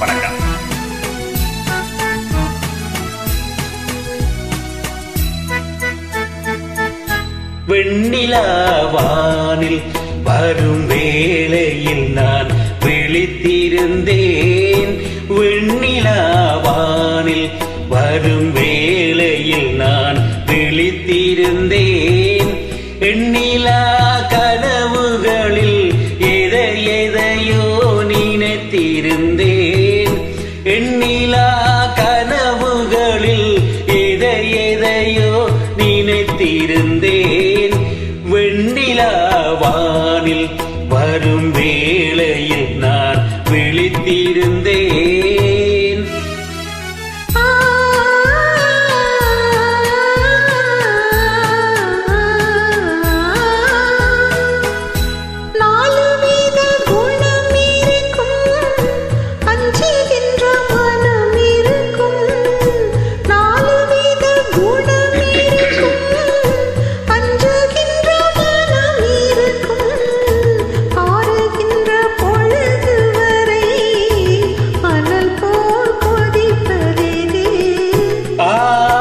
வணக்கம் வெண்ணிலாவானில் வரும் வேளையில் நான் விழித்திருந்தேன் வெண்ணிலாவானில் வரும் வேளையில் நான் விழித்திருந்தேன் எண்ணிலா கனவுகளில் எதை எதையோ நினைத்திருந்தேன் எண்ணிலா கனவுகளில் எதை எதையோ நினைத்திருந்தேன் வெண்ணிலாவானில் வரும் வேளையில் நான் விழித்திருந்தேன் நாலு வீத குணம் இருக்கும் அஞ்சுகின்ற மனம் இருக்கும் நாலு வீத குணம் இருக்கும் அஞ்சுகின்ற மனம் இருக்கும் ஆறுகின்ற பொழுது வரை மணல் போல் கொதிப்பதே ஆ,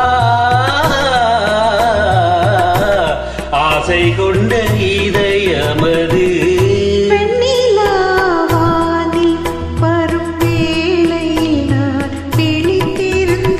ஆசை கொண்ட இதயமது வெண்ணிலாவானில் வரும் வேளையில் நான் விழித்திருந்தேன்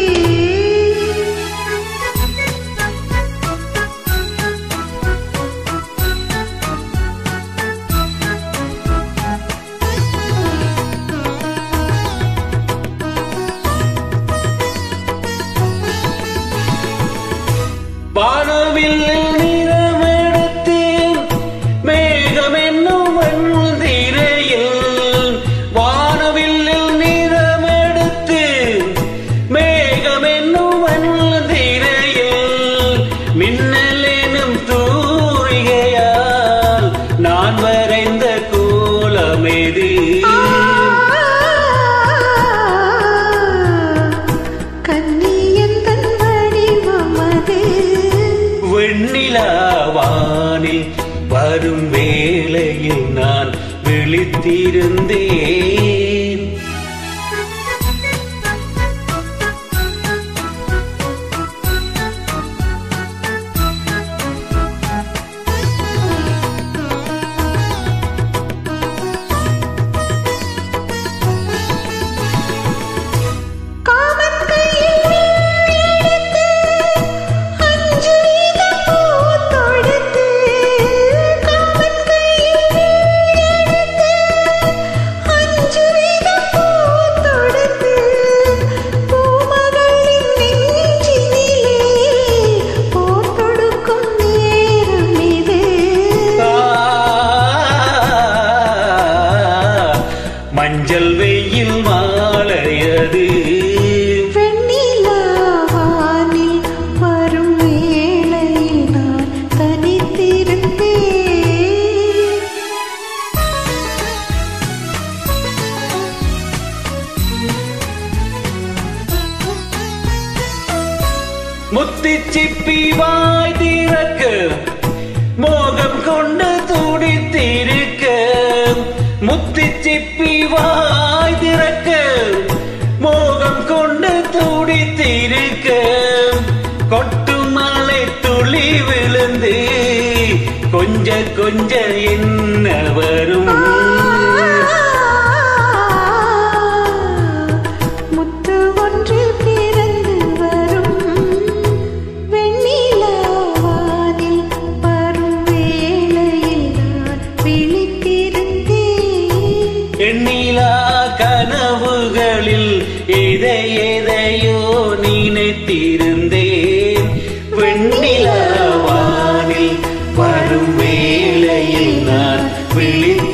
வானவில் நிறமெடுத்து மேகம் என்னும் திரையில் வானவில் நிறமெடுத்து மேகம் என்னும் திரையில் மின்னல் எனும் தூரிகையால் நான் வரைந்த கோலமெது கன்னியந்தன் வடிவமது வெண்ணிலாவானில் வரும் வேளையில் நான் விழித்திருந்தேன் காமன் கையில் எடுத்து அஞ்சு வீதம் பூ தொடுத்து காமன் கையில் எடுத்து அஞ்சு வீதம் பூ தொடுத்து பூமகளின் நெஞ்சினிலே போர் தொடுக்கும் நேரம் இது ஆ, மஞ்சள் வெயில் மாலையது வெண்ணிலாவானில் வரும் வேளையில் நான் தனித்திருந்தேன் முத்தி சிப்பி வாய் திறக்க மோகம் கொண்டு துடித்திருக்க முத்தி சிப்பி வாய் திறக்க மோகம் கொண்டு துடித்திருக்க கொட்டு மலை துளி விழுந்து கொஞ்ச கொஞ்ச என்ன வரும் முத்து ஒன்று பிறந்து வரும் வெண்ணிலாவானில் வரும் வேளையில் நான் விழித்திருந்தேன் எண்ணிலா கனவுகளில் எதை எதையோ நினைத்திருந்தேன் வெண்ணிலா வானில் வரும் வேளையில் நான் விழித்திருந்தேன்